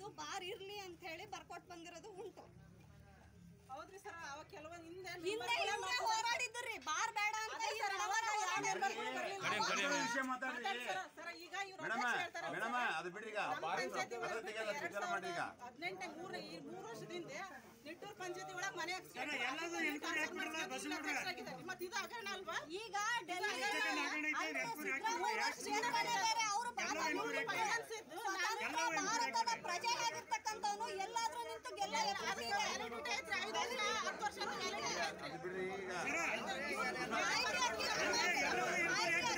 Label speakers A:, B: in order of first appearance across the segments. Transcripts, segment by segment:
A: Bar ಇರ್ಲಿ ಅಂತ ಹೇಳಿ ಬರ್ಕೊಟ್ ಬಂದಿರೋದು ಉಂಟು
B: ಹೌದ್ರಿ ಸರ್ ಅವಾಗ ಕೆಲವೊಂದು ಹಿಂದೆ
A: ಹಿಂದೆ ಇವ್ರೇ ಹೋರಾಡಿದ್ರಿ ಬಾರ್ ಬೇಡ ಅಂತ ಈ ಹಣವನ್ನ ಹೋರಾಡಿದ್ರು.
C: ವಿಷಯ ಮಾತಾಡ್ರಿ
B: ಸರ್ ಈಗ ಇವ್ರು
C: ಮೇಡಮ
B: ಅಧ್ಯಕ್ಷ ಹೇಳ್ತಾರೆ
C: ಮೇಡಮ ಅದು ಬಿಡಿ ಈಗ
B: ಪಂಚಾಯತಿ
C: ಅದು ತೆಗೆಯಲ್ಲ ಸ್ವೀಕಾರ ಮಾಡಿ ಈಗ
B: ಹದಿನೆಂಟನೇ ಮೂರ ಈ ಮೂರು ವರ್ಷದಿಂದ ನಿಟ್ಟೂರು ಪಂಚಾಯತಿ ಒಳಗೆ ಮನೆ ಮತ್ತೆ ಇದು ಹಗರಣ ಅಲ್ವಾ
A: ಈಗ ಡೆಲ್ಲಿ ಅಂದ್ರೆ ಸಿದ್ದರಾಮಯ್ಯ ಕ್ಷೇತ್ರನೇ ಬೇರೆ, ಅವ್ರು ಬಾಬಾ ಇವ್ರು finance ಇದ್ದು, ಸ್ವತಂತ್ರ ಭಾರತದ ಪ್ರಜೆ ಆಗಿರ್ತಕ್ಕಂಥವ್ನು ಎಲ್ಲಾದ್ರೂ ನಿಂತು ಗೆಲ್ಲ
B: validity ಐತ್ರಿ, ಐದು ವರ್ಷ, ಹತ್ತು ವರ್ಷ validity ಐತ್ರಿ.
C: ಅದು ಬಿಡ್ರಿ ಈಗ
A: ಮಾಹಿತಿ ಹಾಕಿದ್ರೆ ಮಾಹಿತಿ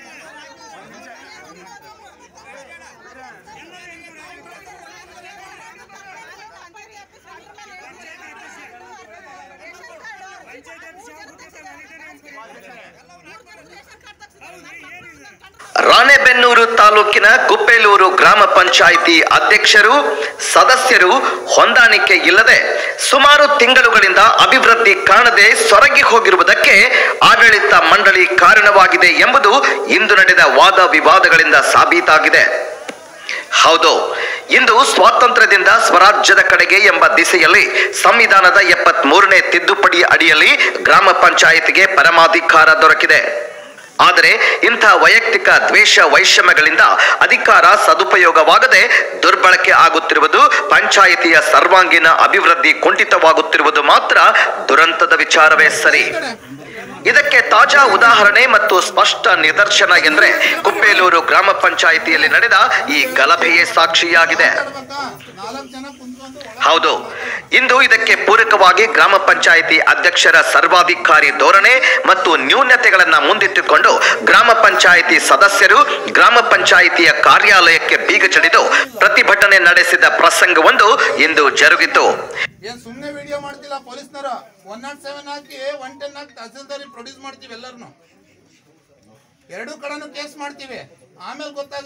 D: ರಾಣೆಬೆನ್ನೂರು ತಾಲೂಕಿನ ಕುಪ್ಪೇಲೂರು ಗ್ರಾಮ ಪಂಚಾಯಿತಿ ಅಧ್ಯಕ್ಷರು ಸದಸ್ಯರು ಹೊಂದಾಣಿಕೆ ಇಲ್ಲದೆ ಸುಮಾರು ತಿಂಗಳುಗಳಿಂದ ಅಭಿವೃದ್ಧಿ ಕಾಣದೆ ಸೊರಗಿ ಹೋಗಿರುವುದಕ್ಕೆ ಆಡಳಿತ ಮಂಡಳಿ ಕಾರಣವಾಗಿದೆ ಎಂಬುದು ಇಂದು ನಡೆದ ವಾದ ವಿವಾದಗಳಿಂದ ಸಾಬೀತಾಗಿದೆ ಹೌದು ಇಂದು ಸ್ವಾತಂತ್ರ್ಯದಿಂದ ಸ್ವರಾಜ್ಯದ ಕಡೆಗೆ ಎಂಬ ದಿಸೆಯಲ್ಲಿ ಸಂವಿಧಾನದ ಎಪ್ಪತ್ತ್ ಮೂರನೇ ತಿದ್ದುಪಡಿ ಅಡಿಯಲ್ಲಿ ಗ್ರಾಮ ಪಂಚಾಯಿತಿಗೆ ಪರಮಾಧಿಕಾರ ದೊರಕಿದೆ ಆದರೆ ಇಂಥ ವೈಯಕ್ತಿಕ ದ್ವೇಷ ವೈಷಮ್ಯಗಳಿಂದ ಅಧಿಕಾರ ಸದುಪಯೋಗವಾಗದೆ ದುರ್ಬಳಕೆ ಆಗುತ್ತಿರುವುದು ಪಂಚಾಯಿತಿಯ ಸರ್ವಾಂಗೀಣ ಅಭಿವೃದ್ಧಿ ಕುಂಠಿತವಾಗುತ್ತಿರುವುದು ಮಾತ್ರ ದುರಂತದ ವಿಚಾರವೇ ಸರಿ ಇದಕ್ಕೆ ತಾಜಾ ಉದಾಹರಣೆ ಮತ್ತು ಸ್ಪಷ್ಟ ನಿದರ್ಶನ ಎಂದ್ರೆ ಕುಪ್ಪೇಲೂರು ಗ್ರಾಮ ಪಂಚಾಯಿತಿಯಲ್ಲಿ ನಡೆದ ಈ ಗಲಭೆಯೇ ಸಾಕ್ಷಿಯಾಗಿದೆ
E: ನಾಲ್ಕು ಜನ ಕುಂತ್ಕೊಂಡು
D: ಹೌದು ಇಂದು ಇದಕ್ಕೆ ಪೂರಕವಾಗಿ ಗ್ರಾಮ ಪಂಚಾಯಿತಿ ಅಧ್ಯಕ್ಷರ ಸರ್ವಾಧಿಕಾರಿ ಧೋರಣೆ ಮತ್ತು ನ್ಯೂನತೆಗಳನ್ನ ಮುಂದಿಟ್ಟುಕೊಂಡು ಗ್ರಾಮ ಪಂಚಾಯಿತಿ ಸದಸ್ಯರು ಗ್ರಾಮ ಪಂಚಾಯಿತಿಯ ಕಾರ್ಯಾಲಯಕ್ಕೆ ಬೀಗ ಜಡಿದು ಪ್ರತಿಭಟನೆ ನಡೆಸಿದ ಪ್ರಸಂಗವೊಂದು ಇಂದು ಜರುಗಿತು
E: ಏನ್ ಸುಮ್ನೆ ವಿಡಿಯೋ ಮಾಡ್ತಿಲ್ಲ ಪೊಲೀಸ್ನವರು ಒನ್ ನಾಟ್ ಸೆವೆನ್ ಹಾಕಿ ಒನ್ ಟೆನ್ ಹಾಕಿ ತಹಸೀಲ್ದಾರಿ ಪ್ರೊಡ್ಯೂಸ್ ಮಾಡ್ತೀವಿ ಎಲ್ಲರನ್ನು ಎರಡು ಕಡೆನೂ ಕೇಸ್ ಮಾಡ್ತೀವಿ ಆಮೇಲೆ ಗೊತ್ತಾಗುತ್ತೆ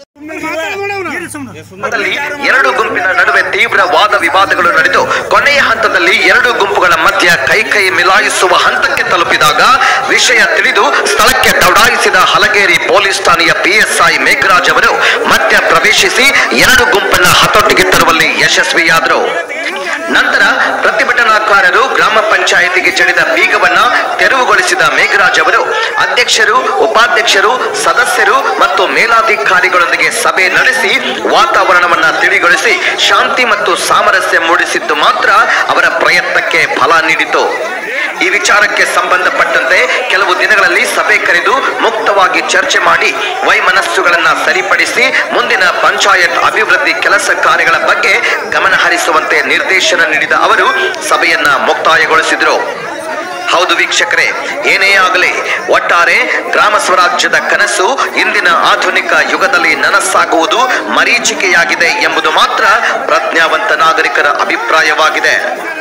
D: ದಲ್ಲಿ ಎರಡು ಗುಂಪಿನ ನಡುವೆ ತೀವ್ರ ವಾದ ವಿವಾದಗಳು ನಡೆದು ಕೊನೆಯ ಹಂತದಲ್ಲಿ ಎರಡು ಗುಂಪುಗಳ ಮಧ್ಯ ಕೈ ಕೈ ಮಿಲಾಯಿಸುವ ಹಂತಕ್ಕೆ ತಲುಪಿದಾಗ ವಿಷಯ ತಿಳಿದು ಸ್ಥಳಕ್ಕೆ ದೌಡಾಯಿಸಿದ ಹಲಗೇರಿ ಪೊಲೀಸ್ ಠಾಣೆಯ ಪಿಎಸ್ಐ ಮೇಘರಾಜ್ ಅವರು ಮಧ್ಯ ಪ್ರವೇಶಿಸಿ ಎರಡು ಗುಂಪನ್ನ ಹತೋಟಿಗೆ ತರುವಲ್ಲಿ ಯಶಸ್ವಿಯಾದರು ನಂತರ ಪ್ರತಿಭಟನಾಕಾರರು ಗ್ರಾಮ ಪಂಚಾಯಿತಿಗೆ ಜಡಿದ ಬೀಗವನ್ನ ತೆರವುಗೊಳಿಸಿದ ಮೇಘರಾಜ್ ಅವರು ಅಧ್ಯಕ್ಷರು ಉಪಾಧ್ಯಕ್ಷರು ಸದಸ್ಯರು ಮತ್ತು ಮೇಲಾಧಿಕಾರಿಗಳೊಂದಿಗೆ ಸಭೆ ನಡೆಸಿ ವಾತಾವರಣವನ್ನ ತಿಳಿಗೊಳಿಸಿ ಶಾಂತಿ ಮತ್ತು ಸಾಮರಸ್ಯ ಮೂಡಿಸಿದ್ದು ಮಾತ್ರ ಅವರ ಪ್ರಯತ್ನಕ್ಕೆ ಫಲ ನೀಡಿತು ಈ ವಿಚಾರಕ್ಕೆ ಸಂಬಂಧಪಟ್ಟಂತೆ ಕೆಲವು ದಿನಗಳಲ್ಲಿ ಸಭೆ ಕರೆದು ಮುಕ್ತವಾಗಿ ಚರ್ಚೆ ಮಾಡಿ ವೈಮನಸ್ಸುಗಳನ್ನ ಸರಿಪಡಿಸಿ ಮುಂದಿನ ಪಂಚಾಯತ್ ಅಭಿವೃದ್ಧಿ ಕೆಲಸ ಕಾರ್ಯಗಳ ಬಗ್ಗೆ ಗಮನ ಹರಿಸುವಂತೆ ನಿರ್ದೇಶನ ನೀಡಿದ ಅವರು ಸಭೆಯನ್ನ ಮುಕ್ತಾಯಗೊಳಿಸಿದರು ಹೌದು ವೀಕ್ಷಕರೇ ಏನೇ ಆಗಲಿ ಒಟ್ಟಾರೆ ಗ್ರಾಮ ಸ್ವರಾಜ್ಯದ ಕನಸು ಇಂದಿನ ಆಧುನಿಕ ಯುಗದಲ್ಲಿ ನನಸಾಗುವುದು ಮರೀಚಿಕೆಯಾಗಿದೆ ಎಂಬುದು ಮಾತ್ರ ಪ್ರಜ್ಞಾವಂತ ನಾಗರಿಕರ ಅಭಿಪ್ರಾಯವಾಗಿದೆ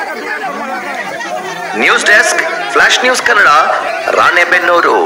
D: news desk flash news Kannada Ranebennur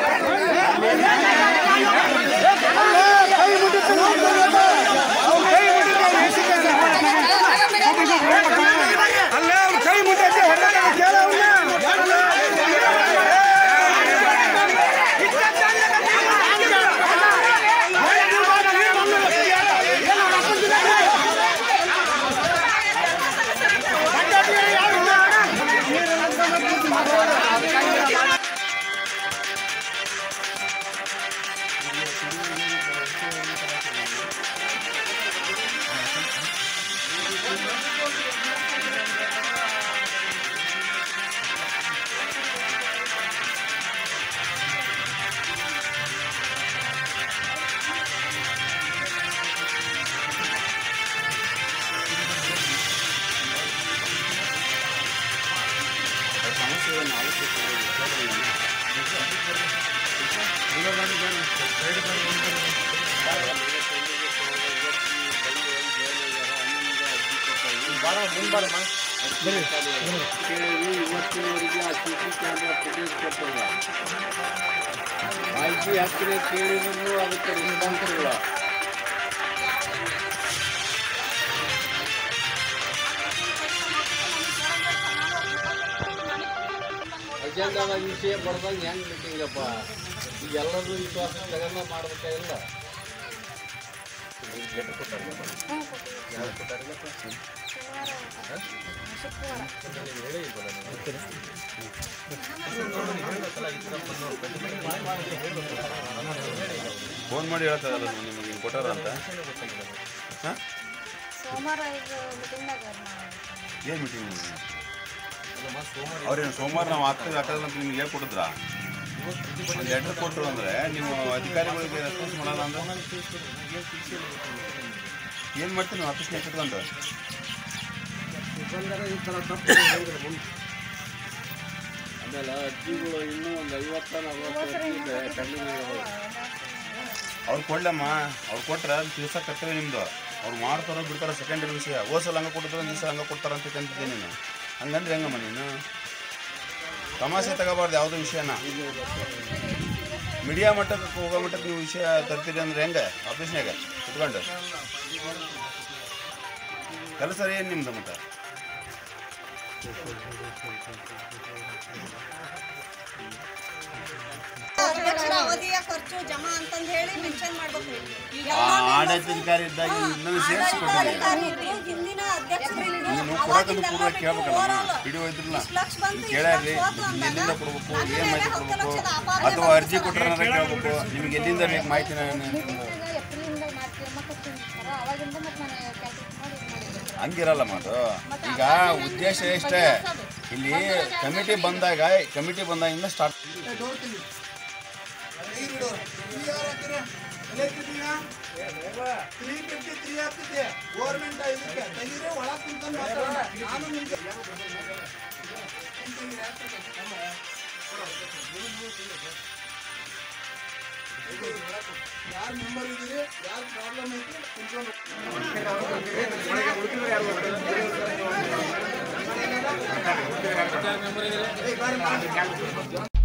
F: ಇವತ್ತಿನವರೆಗೆ ಆ ಸಿ ಸಿ ಕ್ಯಾಮ್ರಾ ಫುಟೇಜ್ ಕೊಟ್ಟವ್ರ ಮಾಹಿತಿ ಹತ್ತಿರ ಕೇಳಿದ್ರು ಅದಕ್ಕೆ ರೆಸ್ಪಾನ್ಸ್ ಇಲ್ಲ ಅಜೆಂಡಾದ ವಿಷಯ ಬರ್ದಂಗೆ ಹೆಂಗ್ ಮೀಟಿಂಗಪ್ಪ ಈಗ ಎಲ್ಲರೂ ವಿಶ್ವಾಸ ತಗೊಂಡ ಮಾಡ್ಬೇಕಾಗಿಲ್ಲ
C: ಫೋನ್ ಮಾಡಿ ಹೇಳ್ತದಲ್ಲ ನಿಮಗೆ ಕೊಟ್ಟಾರ ಅಂತ ಹಾಂ
A: ಸೋಮವಾರ ಇದು ಮೀಟಿಂಗ್ನಾಗ
C: ಏನು ಮೀಟಿಂಗ್ ಅವ್ರೇನು ಸೋಮವಾರ ನಾವು ಆಗ್ತದೆ ಆಗ್ತದೆ ಅಂತ ನಿಮ್ಗೆ ಹೇಳ್ಕೊಟ್ಟಿದ್ರ ಒಂದು ಲೆಟರ್ ಕೊಟ್ಟರು ಅಂದರೆ ನೀವು ಅಧಿಕಾರಿಗಳಿಗೆ ರೆಸ್ಪಾನ್ಸ್ ಮಾಡಲ್ಲ ಅಂದ್ರೆ ಏನು ಮಾಡ್ತೀವಿ ನೀವು ಆಫೀಸ್ನಾಗ ಕುತ್ಕೊಂಡು
F: ಬಂದರೆ ಈ ಥರ ತಪ್ಪು ಹೇಳಿದ್ರೆ ಮುಂದೆ ಆಮೇಲೆ ಅರ್ಜಿಗಳು ಇನ್ನೂ ಒಂದು ಐವತ್ತ ನಲ್ವತ್ತು ಅರ್ಜಿ ಇದೆ ಪೆಂಡಿಂಗ್ ಇದಾವೆ.
C: ಅವ್ರು ಕೊಡ್ಲಮ್ಮ ಅವ್ರು ಕೊಟ್ರೆ ಅದು ತಿಳ್ಸಕ್ಕೆ ಕರ್ತವ್ಯ ನಿಮ್ಮದು ಅವ್ರು ಮಾಡ್ತಾರೋ ಬಿಡ್ತಾರೋ ಸೆಕೆಂಡರಿ ವಿಷಯ ಓಸಲ್ ಹಂಗೆ ಕೊಟ್ಟಿದ್ರು ಒಂದು ದಿವಸ ಹಂಗೆ ಕೊಡ್ತಾರ ಅಂತ ತಿಳ್ಕೊಂತಿದ್ದೆ ನೀನು ಹಂಗಂದ್ರೆ ಹೆಂಗಮ್ಮ ನೀನು ತಮಾಷೆ ತಗೋಬಾರ್ದು ಯಾವುದೋ ವಿಷಯನ ಮೀಡಿಯಾ ಮಟ್ಟಕ್ಕೆ ಹೋಗೋ ಮಟ್ಟಕ್ಕೆ ನೀವು ವಿಷಯ ತರ್ತೀರಿ ಅಂದ್ರೆ ಹೆಂಗೆ ಆಫೀಸ್ನಾಗ ಕುತ್ಕೊಂಡು ಕೆಲಸ ಏನು ನಿಮ್ದು ಮತ್ತೆ
A: ಅಧ್ಯಕ್ಷರ ಅವಧಿಯ ಖರ್ಚು ಜಮಾ ಅಂತಂದ್ ಹೇಳಿ ಮೆನ್ಷನ್ ಮಾಡ್ಬೇಕು
C: ಆ ಆಡಳಿತಾಧಿಕಾರಿ ಇದ್ದಾಗ ಇದನ್ನ ಸೇರಿಸ್ಕೊಟ್ಟಿರಿ
A: ಅಧಿಕಾರಿ ಇದ್ರು, ಹಿಂದಿನ ಅಧ್ಯಕ್ಷರು ಇದ್ರು,
C: ನೀನು
A: ಅವಾಗಿಂದೆಲ್ಲ
C: ಕೊಡಕಂದು ಪೂರ್ವ
A: ಬಿಟ್ಟು
C: ಕೇಳ್ಬೇಕಲ್ಲ
A: overall
C: ಹಿಡಿಯೋ ಇದ್ರಲ್ಲ
A: ಇಷ್ಟ್ ಲಕ್ಷ ಬಂತು, ಇಷ್ಟ್
C: ಕೇಳ್ರಿ
A: ಲಕ್ಷ ಹೋತು ಅಂದಾಗ
C: ಎಲ್ಲಿಂದ ಕೊಡ್ಬೇಕು
A: ನನ್ನ
C: ಏನು
A: ಮೇಲೆ
C: ಮಾಹಿತಿ
A: ಹತ್ತು
C: ಕೊಡ್ಬೇಕು
A: ಲಕ್ಷದ ಅಪಾರ
C: ಅಥವಾ
A: ಬಂತು
C: ಅರ್ಜಿ
A: ಸರ್.
C: ಕೊಟ್ಟರೆ ಕೇಳ್ಬೇಕು ನಿಮಗೆ ಎಲ್ಲಿಂದ ಬೇಕು ಮಾಹಿತಿನ
G: ಏಪ್ರಿಲಿಂದ ಮಾರ್ಚ್ ಎಂಬತ್ತು ಅವಾಗಿಂದ ಮತ್ತೆ ನಾನು ಕ್ಯಾಲ್ಕುಲೇಟ್ ಮಾಡಿ ಇದು ಮಾಡಿದ್ದೆ
C: ಹಂಗಿರಲ್ಲ ಮಾತು ಈಗ ಉದ್ದೇಶ ಎಷ್ಟೇ ಇಲ್ಲಿ ಕಮಿಟಿ ಬಂದಾಗ ಕಮಿಟಿ ಬಂದಾಗಿಂದ ಸ್ಟಾರ್ಟ್
E: ಡೋರ್ ತೆಗಿ ನೀರು ಡೋರ್ ಇಲ್ಲಿ ಯಾರು ಹಾಕಿರ ತ್ರೀ ಫಿಫ್ಟಿ ತ್ರೀ ಆಗ್ತಿದೆ ಗೋರ್ಮೆಂಟ್ ಇದಕ್ಕೆ ತೆಗೀರಿ ಒಳಗೆ ಕುಂತ್ಕೊಂಡು ಮಾತಾಡೋಣ ನಾನು ನಿಮ್ಗೆ ಯಾರು ಮೆಂಬರ್ ಇದ್ದೀರಿ ಯಾರು ಪ್ರಾಬ್ಲಮ್ ಐತಿ ಕುಂತ್ಕೊಂಡು